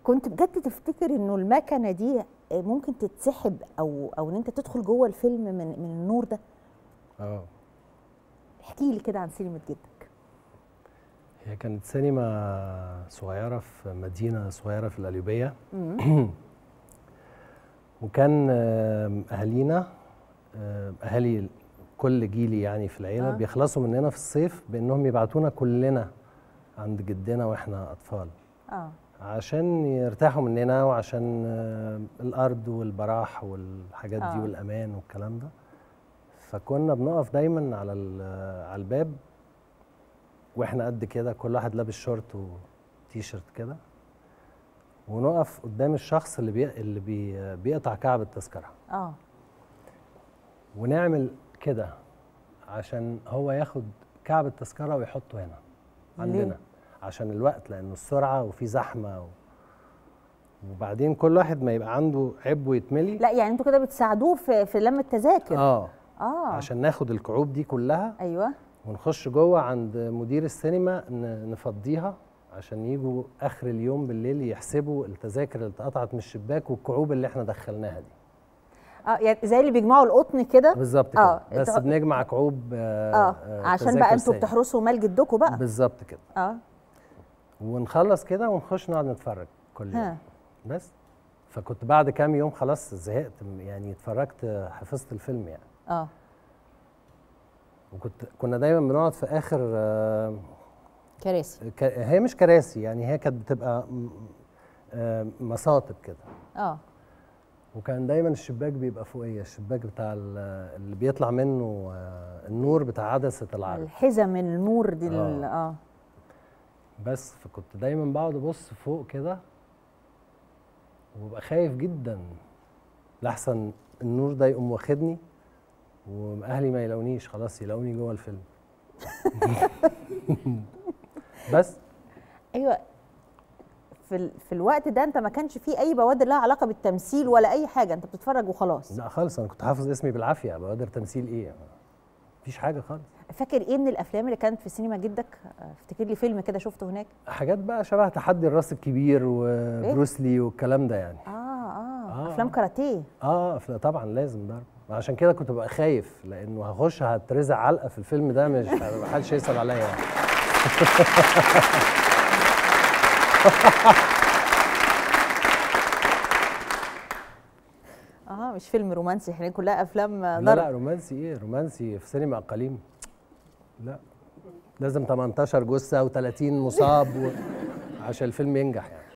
كنت بجد تفتكر انه المكنه دي ممكن تتسحب او او ان انت تدخل جوه الفيلم من من النور ده اه احكي لي كده عن سينما جدك هي كانت سينما صغيرة في مدينة صغيرة في القليوبية وكان آم، أهالينا آم، أهالي كل جيلي يعني في العيلة آه. آه. بيخلصوا مننا في الصيف بإنهم يبعتونا كلنا عند جدنا وإحنا أطفال اه عشان يرتاحوا مننا وعشان آه، الأرض والبراح والحاجات آه. دي والأمان والكلام ده فكنا بنقف دايما على ال- على الباب واحنا قد كده كل واحد لابس شورت وتيشرت كده ونقف قدام الشخص اللي بي... اللي بي... بيقطع كعب التذكره اه ونعمل كده عشان هو ياخد كعب التذكره ويحطه هنا عندنا ليه؟ عشان الوقت لانه السرعه وفي زحمه و... وبعدين كل واحد ما يبقى عنده عبء يتملي لا يعني انتوا كده بتساعدوه في في لم التذاكر اه اه عشان ناخد الكعوب دي كلها ايوه ونخش جوه عند مدير السينما ن- نفضيها عشان يجوا اخر اليوم بالليل يحسبوا التذاكر اللي اتقطعت من الشباك والكعوب اللي احنا دخلناها دي اه يعني زي اللي بيجمعوا القطن كده بالظبط كده آه، بس انت- بنجمع كعوب آه اه آه، عشان تذاكر بقى انتوا سينما. بتحرسوا مال جدكم بقى بالظبط كده اه ونخلص كده ونخش نقعد نتفرج كل ها. يوم بس فكنت بعد كام يوم خلاص زهقت يعني اتفرجت حفظت الفيلم يعني اه وكنت كنا دايما بنقعد في اخر آه كراسي ك- هي مش كراسي يعني هي كانت بتبقى م- آه، مصاطب كده اه وكان دايما الشباك بيبقى فوقيه الشباك بتاع ال- اللي بيطلع منه آه، النور بتاع عدسه العرض الحزم النور دي ال- آه. اه بس فكنت دايما بقعد ابص فوق كده وببقى خايف جدا لحسن النور ده يقوم واخدني واهلي ما يلاقونيش خلاص يلاقوني جوه الفيلم بس ايوه في ال... في الوقت ده انت ما كانش فيه اي بوادر لها علاقه بالتمثيل ولا اي حاجه انت بتتفرج وخلاص لا خالص انا كنت حافظ اسمي بالعافيه بقدر تمثيل ايه مفيش حاجه خالص فاكر ايه من الافلام اللي كانت في سينما جدك آه، افتكر لي فيلم كده شفته هناك حاجات بقى شبه تحدي الراس الكبير وبروس لي والكلام ده يعني اه اه, آه. افلام كاراتيه اه أفلا- طبعا لازم ضرب عشان كده كنت ببقى خايف لانه هخش هترزع علقه في الفيلم ده مش محدش يسال عليا يعني. اه مش فيلم رومانسي احنا كلها افلام آه، لا لا ضرب رومانسي ايه رومانسي في سينما اقاليم لا لازم 18 جثه و30 مصاب و... عشان الفيلم ينجح يعني